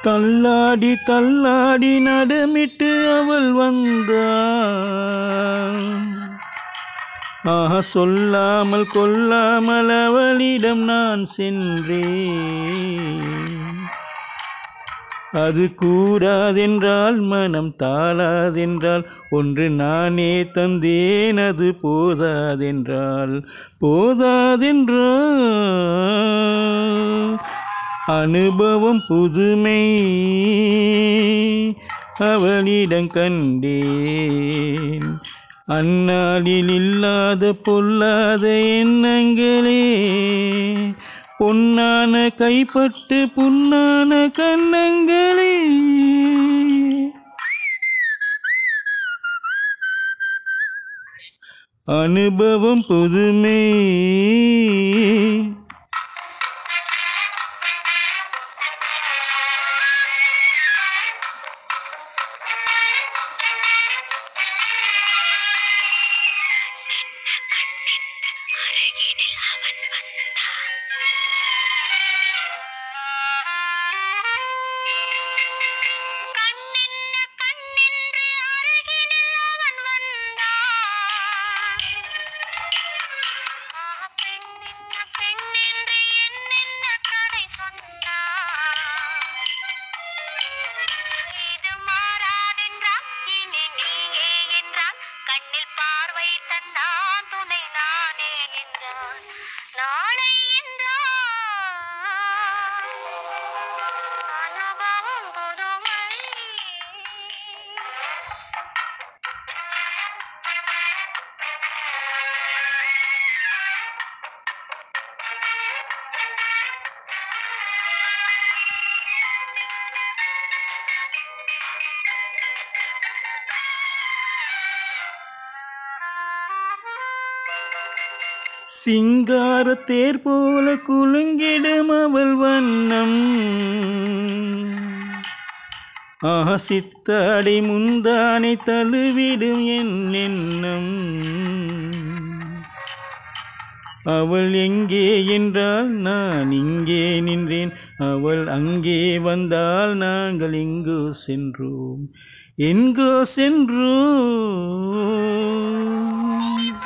தள்ளாடி தள்ளாடி நடமிட்டு அவள் வந்தாள் ஆஹா சொல்லாமல் கொல்லாமல் அவளிடம் நான் சென்றேன் அது கூடாதென்றால் மனம் தாளாதென்றால் ஒன்று நானே தந்தேன் அது போதாதென்றால் போதாதென்றால் அனுபவம் புதுமை அவளிடம் கண்டேன் அந்நாளில் இல்லாத பொல்லாத எண்ணங்களே பொன்னான கைப்பட்டு புண்ணான கண்ணங்களே அனுபவம் புதுமை அருகினில் அவன் வந்தான் கண்ணென்ன கண்ணென்று அருகினில் அவன் வந்தான் ஆஹா, பெண்ணென்ன பெண்ணென்று என்னென்ன கதை சொன்னான் இது மாறாதென்றான் இனி நீயே என்றான் கண்ணில் பார்வை தந்தான் துணை நானே என்றான் நாளை என்றான் அனுபவம் புதுமை சிங்கார தேர் போல குலுங்கிடும் அவள் வண்ணம் ஆஹா சித்தாடி முந்தானை தழுவிடும் என் எண்ணம் அவள் எங்கே என்றால் நான் இங்கே நின்றேன் அவள் அங்கே வந்தால் நாங்கள் எங்கோ சென்றோம் எங்கோ சென்றோம்